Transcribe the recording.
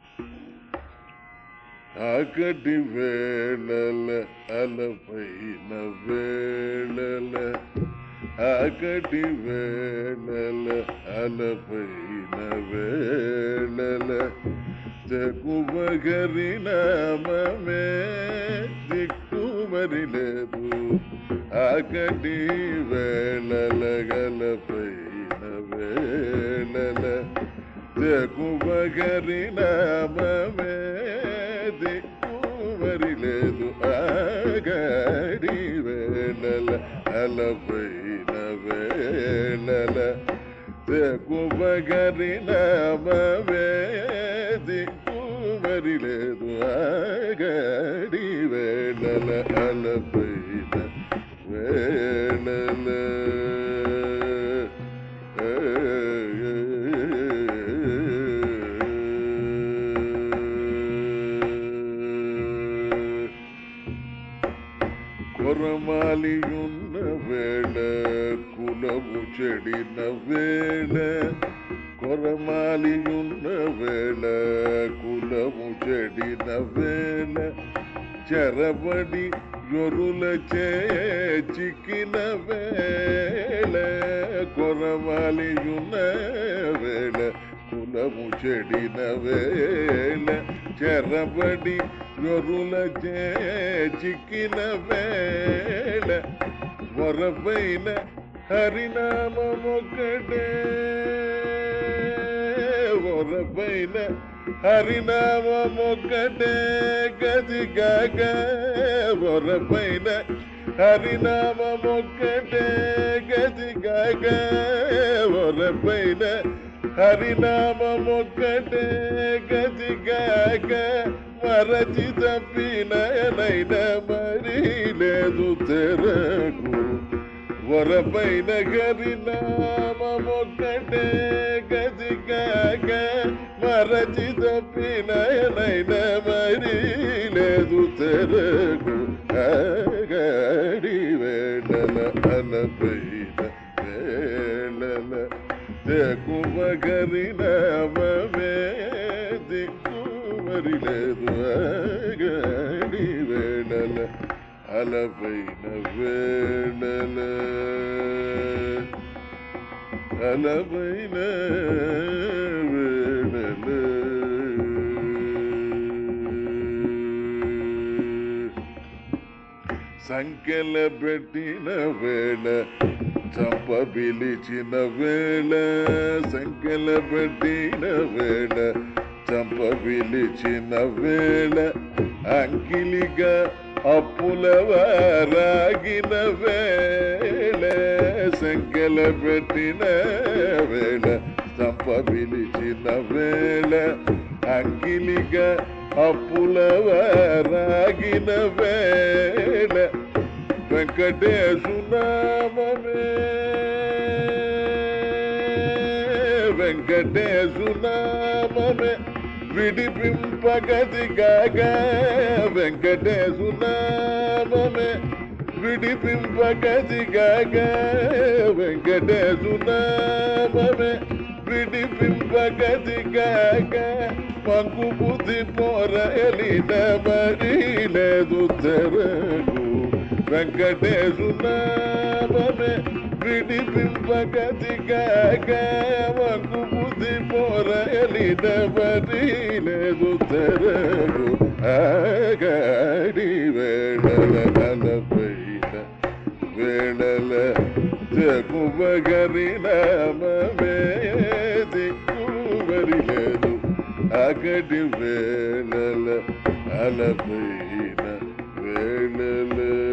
ఆకటి వేళల అలపైన వేళల ఆకటి వేళల అలపైన వేళల తెగుమగరి నామమే దిక్కుమరి లేదు ఆకటి వేళల గలపైన వేళల తెగుమగరి నామమే దిక్కుమరి లేదు ఆగడి వేళల అలపైన వేళల తెగుమగరి నామమే దిక్కుమరి లేదు ఆగడి వేళల అలపైన వేళల కొరమాలియున్న వేళ కులము చెడిన వేళ కొరమాలియున్న వేళ కులము చెడిన వేళ చెరబడి యొరుల చిక్కిన వేళ కొరమాలియున్న వేళ కులము చెడిన వేళ చెరబడి యొరుల చిక్కిన వేళ వరపైన హరినామొకటే వరపైన హరినామొకటే గదిగాక వరపైన హరినామొకటే గదిగాక వరపైన హరినామొకటే గదిగాక మరచి తప్పినైన మరి లేదు తెరకు వరపైన హరినామొకటే గదిగాక మరచి తప్పినైన మరి లేదు తెరకు ఆగడి వేళల అలపైన వేళల తెగుమగరి నామమే దిక్కుమరి లేదు ఆగడి వేళల అలపైన వేళల అలపైన వేళల సంఖ్యల పెట్టిన వేళ చంప పిలిచిన వేళ సంఖ్యల పెట్టిన వేళ చంప పిలిచిన వేళ అంకిలిగా అప్పుల వారాగిన వేళ సంఖ్యల పెట్టిన వేళ చంప పిలిచిన వేళ అంకిలిగా అప్పుల వారాగిన వేళ వెంకటేశు నామమే వెంకటేశు నామమే విడిపింపగది గాగా వెంకటేశు నామమే విడిపింపగది గాగా వెంకటేశు నామమే విడిపింపగది గాగా పంకు బుద్ధి పోరలిన మరి లేదు తెరకు వెంకటేశు నామమే విడిపింపగది గాగా పంకు బుద్ధి పోరలిన మరి లేదు తెరకు ఆగాడి వేళల నలపైన వేళల తెగుమగరి నామమే దిక్కుమరి లేదు అగడి వేళల అలపైన వేళల